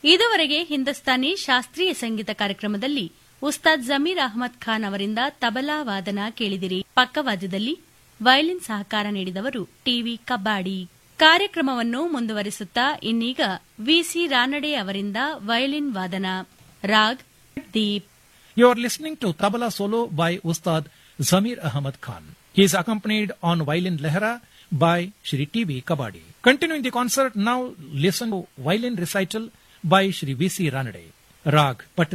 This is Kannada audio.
ಇದುವರೆಗೆ ಹಿಂದೂಸ್ತಾನಿ ಶಾಸ್ತ್ರೀಯ ಸಂಗೀತ ಕಾರ್ಯಕ್ರಮದಲ್ಲಿ ಉಸ್ತಾದ್ ಜಮೀರ್ ಅಹಮದ್ ಖಾನ್ ಅವರಿಂದ ತಬಲಾ ವಾದನ ಕೇಳಿದಿರಿ ಪಕ್ಕವಾದ್ಯದಲ್ಲಿ ವಯಲಿನ್ ಸಹಕಾರ ನೀಡಿದವರು ಟಿವಿ ಕಬ್ಬಾಡಿ ಕಾರ್ಯಕ್ರಮವನ್ನು ಮುಂದುವರಿಸುತ್ತಾ ಇನ್ನೀಗ ವಿಸಿ ರಾನಡೆ ಅವರಿಂದ ವಯಲಿನ್ ವಾದನ raag Deep You are listening to Tabla solo by Ustad Zamir Ahmad Khan. He is accompanied on violin lehra by Shri T.B. Kabadi. Continuing the concert, now listen to violin recital by Shri V.C. Ranade. Rag Pat